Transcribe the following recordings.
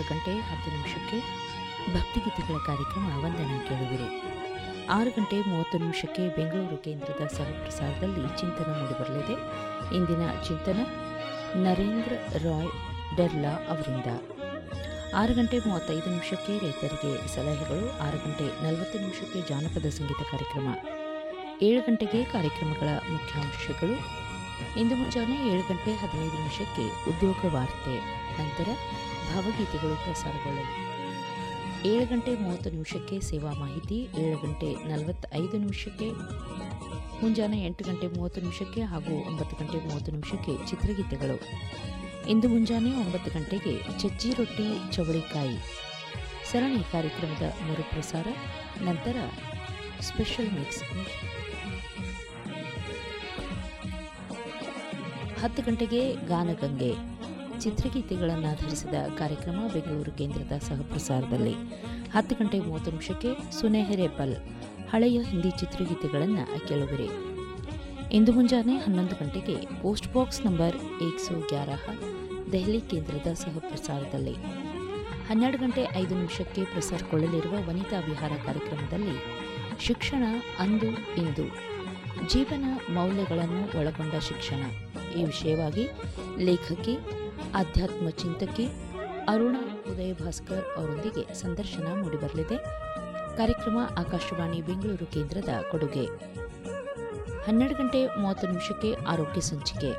ಆರು ಗಂಟೆ ಹತ್ತು ನಿಮಿಷಕ್ಕೆ ಭಕ್ತಿಗೀತೆಗಳ ಕಾರ್ಯಕ್ರಮ ವಂದನಾ ಕೇಳುವಿರಿ ಆರು ಗಂಟೆ ಮೂವತ್ತು ನಿಮಿಷಕ್ಕೆ ಬೆಂಗಳೂರು ಕೇಂದ್ರದ ಸಹಪ್ರಸಾರದಲ್ಲಿ ಚಿಂತನ ಮೂಡಿಬರಲಿದೆ ಇಂದಿನ ಚಿಂತನ ನರೇಂದ್ರ ರಾಯ್ ಡೆರ್ಲಾ ಅವರಿಂದ ಆರು ಗಂಟೆ ಮೂವತ್ತೈದು ನಿಮಿಷಕ್ಕೆ ರೈತರಿಗೆ ಸಲಹೆಗಳು ಆರು ಗಂಟೆ ನಲವತ್ತು ನಿಮಿಷಕ್ಕೆ ಜಾನಪದ ಸಂಗೀತ ಕಾರ್ಯಕ್ರಮ ಏಳು ಗಂಟೆಗೆ ಕಾರ್ಯಕ್ರಮಗಳ ಮುಖ್ಯಾಂಶಗಳು ಇಂದು ಮುಂಜಾನೆ ಏಳು ಗಂಟೆ ಹದಿನೈದು ನಿಮಿಷಕ್ಕೆ ಉದ್ಯೋಗ ವಾರ್ತೆ ನಂತರ ಭಾವಗೀತೆಗಳು ಪ್ರಸಾರಗೊಳ್ಳಲಿವೆ ಏಳು ಗಂಟೆ ಮೂವತ್ತು ನಿಮಿಷಕ್ಕೆ ಸೇವಾ ಮಾಹಿತಿ ಏಳು ಗಂಟೆ ನಲವತ್ತೈದು ನಿಮಿಷಕ್ಕೆ ಮುಂಜಾನೆ ಎಂಟು ಗಂಟೆ ಮೂವತ್ತು ನಿಮಿಷಕ್ಕೆ ಹಾಗೂ ಒಂಬತ್ತು ಗಂಟೆ ಮೂವತ್ತು ನಿಮಿಷಕ್ಕೆ ಚಿತ್ರಗೀತೆಗಳು ಇಂದು ಮುಂಜಾನೆ ಒಂಬತ್ತು ಗಂಟೆಗೆ ಚಜ್ಜಿ ರೊಟ್ಟಿ ಚವಳಿಕಾಯಿ ಸರಣಿ ಕಾರ್ಯಕ್ರಮದ ಮರುಪ್ರಸಾರ ನಂತರ ಸ್ಪೆಷಲ್ ಮಿಕ್ಸ್ ಹತ್ತು ಗಂಟೆಗೆ ಗಾನಗಂಗೆ ಚಿತ್ರಗೀತೆಗಳನ್ನು ಆಧರಿಸಿದ ಕಾರ್ಯಕ್ರಮ ಬೆಂಗಳೂರು ಕೇಂದ್ರದ ಸಹಪ್ರಸಾರದಲ್ಲಿ ಹತ್ತು ಗಂಟೆ ಮೂವತ್ತು ನಿಮಿಷಕ್ಕೆ ಸುನೆಹೆರೆಪಲ್ ಹಳೆಯ ಹಿಂದಿ ಚಿತ್ರಗೀತೆಗಳನ್ನು ಕೇಳುವಿರಿ ಇಂದು ಮುಂಜಾನೆ ಹನ್ನೊಂದು ಗಂಟೆಗೆ ಪೋಸ್ಟ್ ಬಾಕ್ಸ್ ನಂಬರ್ ಏಕ್ ಸौ ಗ್ಯಾರಹ ದೆಹಲಿ ಕೇಂದ್ರದ ಸಹಪ್ರಸಾರದಲ್ಲಿ ಹನ್ನೆರಡು ಗಂಟೆ ಐದು ನಿಮಿಷಕ್ಕೆ ಪ್ರಸಾರಗೊಳ್ಳಲಿರುವ ವನಿತಾ ವಿಹಾರ ಕಾರ್ಯಕ್ರಮದಲ್ಲಿ ಶಿಕ್ಷಣ ಅಂದು ಇಂದು ಜೀವನ ಮೌಲ್ಯಗಳನ್ನು ಒಳಗೊಂಡ ಶಿಕ್ಷಣ ಈ ವಿಷಯವಾಗಿ ಲೇಖಕಿ ಆಧ್ಯಾತ್ಮ ಚಿಂತಕಿ ಅರುಣ ಉದಯ ಭಾಸ್ಕರ್ ಅವರೊಂದಿಗೆ ಸಂದರ್ಶನ ಮೂಡಿಬರಲಿದೆ ಕಾರ್ಯಕ್ರಮ ಆಕಾಶವಾಣಿ ಬೆಂಗಳೂರು ಕೇಂದ್ರದ ಕೊಡುಗೆ ಹನ್ನೆರಡು ಗಂಟೆ ಮೂವತ್ತು ನಿಮಿಷಕ್ಕೆ ಆರೋಗ್ಯ ಸಂಚಿಕೆ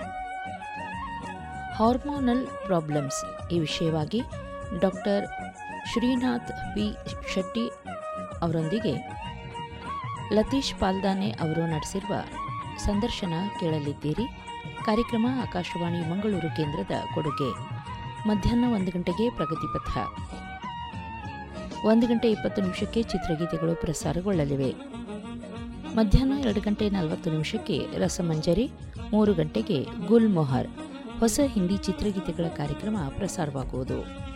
ಹಾರ್ಮೋನಲ್ ಪ್ರಾಬ್ಲಮ್ಸ್ ಈ ವಿಷಯವಾಗಿ ಡಾಕ್ಟರ್ ಶ್ರೀನಾಥ್ ಪಿ ಶೆಟ್ಟಿ ಅವರೊಂದಿಗೆ ಲತೀಶ್ ಪಾಲ್ದಾನೆ ಅವರು ನಡೆಸಿರುವ ಸಂದರ್ಶನ ಕೇಳಲಿದ್ದೀರಿ ಕಾರ್ಯಕ್ರಮ ಆಕಾಶವಾಣಿ ಮಂಗಳೂರು ಕೇಂದ್ರದ ಕೊಡುಗೆ ಮಧ್ಯಾಹ್ನ ಒಂದು ಗಂಟೆಗೆ ಪ್ರಗತಿಪಥ ಒಂದು ಗಂಟೆ ಇಪ್ಪತ್ತು ನಿಮಿಷಕ್ಕೆ ಚಿತ್ರಗೀತೆಗಳು ಪ್ರಸಾರಗೊಳ್ಳಲಿವೆ ಮಧ್ಯಾಹ್ನ ಎರಡು ಗಂಟೆ ನಲವತ್ತು ನಿಮಿಷಕ್ಕೆ ರಸಮಂಜರಿ ಮೂರು ಗಂಟೆಗೆ ಗುಲ್ ಮೊಹರ್ ಹೊಸ ಹಿಂದಿ ಚಿತ್ರಗೀತೆಗಳ ಕಾರ್ಯಕ್ರಮ ಪ್ರಸಾರವಾಗುವುದು